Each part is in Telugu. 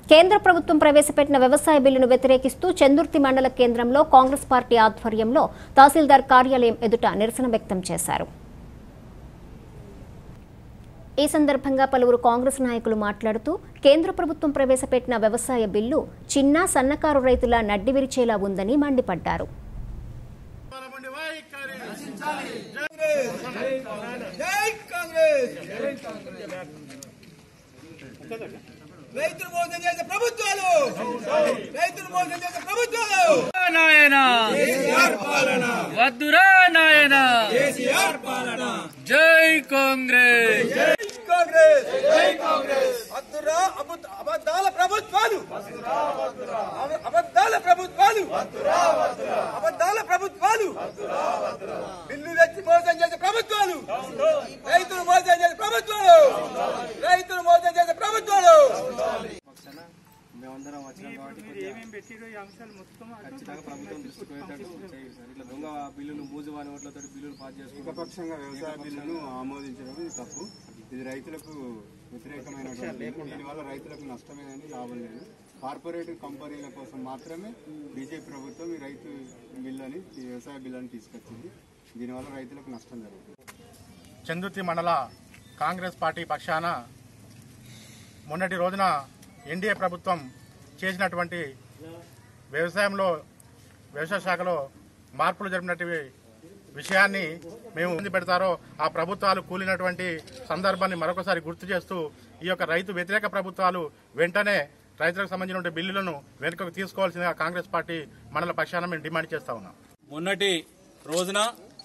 కేంద్ర ప్రభుత్వం ప్రవేశపెట్టిన వ్యవసాయ బిల్లును వ్యతిరేకిస్తూ చందుర్తి మండల కేంద్రంలో కాంగ్రెస్ పార్టీ ఆధ్వర్యంలో తహసీల్దార్ కార్యాలయం ఎదుట నిరసన వ్యక్తం చేశారు ఈ సందర్భంగా పలువురు కాంగ్రెస్ నాయకులు మాట్లాడుతూ కేంద్ర ప్రభుత్వం ప్రవేశపెట్టిన వ్యవసాయ బిల్లు చిన్న సన్నకారు రైతుల నడ్డి విరిచేలా ఉందని మండిపడ్డారు జై కాంగ్రెస్ రైతులు మోసం చేసే ప్రభుత్వాలు రైతులు మోసం చేసే ప్రభుత్వాలు నాయన వద్దురా నాయన కేసీఆర్ పాలన జై కాంగ్రెస్ జై కాంగ్రెస్ జై కాంగ్రెస్ అద్దురా అబద్ధ- అబద్ధాల ప్రభుత్వాలు అబ- అబద్ధాల ప్రభుత్వాలు అబద్ధాల ప్రభుత్వాలు బిల్లు తెచ్చి మోసం చేసే ప్రభుత్వాలు రైతులు మోసం చేసే ప్రభుత్వాలు రైతులు మోసం చేసే ప్రభుత్వాలు పక్షాన మేమందరం వచ్చినాం కాబట్టి కొద్దిగా ఖచ్చితంగా ప్రభుత్వం దృష్టికి పోయేటట్టు చేయాలి సార్ ఇట్లా దొంగ బిల్లులు మూజువాని ఓట్లతో బిల్లులు పాస్ చేసుకుంటాం ఏకపక్షంగా వ్యవసాయ బిల్లును ఆమోదించడం ఇది తప్పు ఇది రైతులకు వ్యతిరేకమైనటువంటి దీనివల్ల రైతులకు నష్టమే కానీ లాభం లేదు కార్పొరేట్ కంపెనీల కోసం మాత్రమే బీజేపీ ప్రభుత్వం ఈ రైతు బిల్ అని ఈ వ్యవసాయ బిల్ అని తీసుకొచ్చింది దీనివల్ల రైతులకు నష్టం జరుగుతుంది చందుర్తి మండల కాంగ్రెస్ పార్టీ పక్షాన మొన్నటి రోజున ఎన్డీఏ ప్రభుత్వం చేసినటువంటి వ్యవసాయంలో వ్యవసాయ శాఖలో మార్పులు జరిపినటువంటి విషయాన్ని మేము ముందు పెడతారో ఆ ప్రభుత్వాలు కూలినటువంటి సందర్భాన్ని మరొకసారి గుర్తు చేస్తూ ఈ యొక్క రైతు వ్యతిరేక ప్రభుత్వాలు వెంటనే రైతులకు సంబంధించిన బిల్లులను వెనుకకు తీసుకోవాల్సిందిగా కాంగ్రెస్ పార్టీ మండల పక్షాన మేము డిమాండ్ చేస్తా ఉన్నాం మొన్నటి రోజున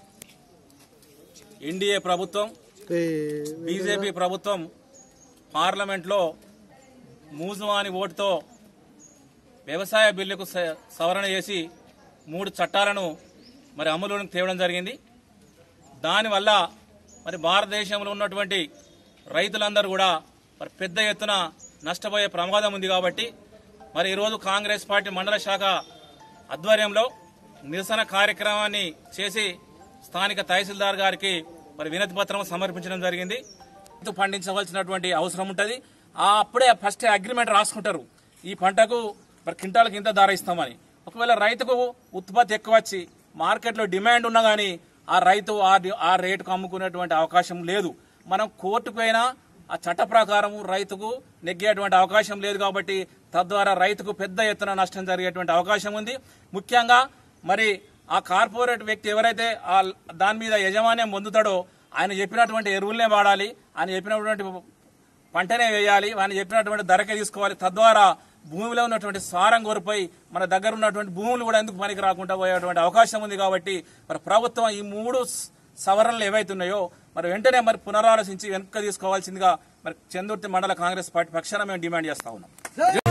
ఎన్డీఏ ప్రభుత్వం బీజేపీ ప్రభుత్వం పార్లమెంట్లో మూజువాని ఓటుతో వ్యవసాయ బిల్లుకు స- సవరణ చేసి మూడు చట్టాలను మరి అమలులోకి తేవడం జరిగింది దానివల్ల మరి భారతదేశంలో ఉన్నటువంటి రైతులందరూ కూడా మరి పెద్ద ఎత్తున నష్టపోయే ప్రమాదం ఉంది కాబట్టి మరి ఈరోజు కాంగ్రెస్ పార్టీ మండల శాఖ ఆధ్వర్యంలో నిరసన కార్యక్రమాన్ని చేసి స్థానిక తహసీల్దార్ గారికి మరి వినతి పత్రం సమర్పించడం జరిగింది రైతు పండించవలసినటువంటి అవసరం ఉంటుంది ఆ అప్పుడే ఫస్ట్ అగ్రిమెంట్ రాసుకుంటారు ఈ పంటకు మరి క్వింటాలకు ఇంత ధర ఇస్తామని ఒకవేళ రైతుకు ఉత్పత్తి ఎక్కువ వచ్చి మార్కెట్లో డిమాండ్ ఉన్నా కానీ ఆ రైతు ఆ డి- ఆ రేటుకు అమ్ముకునేటువంటి అవకాశం లేదు మనం కోర్టుకు పోయినా ఆ చట్ట ప్రకారం రైతుకు నెగ్గేటువంటి అవకాశం లేదు కాబట్టి తద్వారా రైతుకు పెద్ద ఎత్తున నష్టం జరిగేటువంటి అవకాశం ఉంది ముఖ్యంగా మరి ఆ కార్పొరేట్ వ్యక్తి ఎవరైతే ఆ దాని మీద యజమాన్యం పొందుతాడో ఆయన చెప్పినటువంటి ఎరువులనే వాడాలి ఆయన చెప్పినటువంటి పంటనే వేయాలి ఆయన చెప్పినటువంటి ధరకే తీసుకోవాలి తద్వారా భూమిలో ఉన్నటువంటి సారం కోల్పోయి మన దగ్గర ఉన్నటువంటి భూములు కూడా ఎందుకు పనికి రాకుండా పోయేటువంటి అవకాశం ఉంది కాబట్టి మరి ప్రభుత్వం ఈ మూడు స- సవరణలు ఏవైతున్నాయో మరి వెంటనే మరి పునరాలోచించి వెనుక తీసుకోవాల్సిందిగా మరి చందుర్తి మండల కాంగ్రెస్ పార్టీ పక్షాన మేము డిమాండ్ చేస్తా ఉన్నాం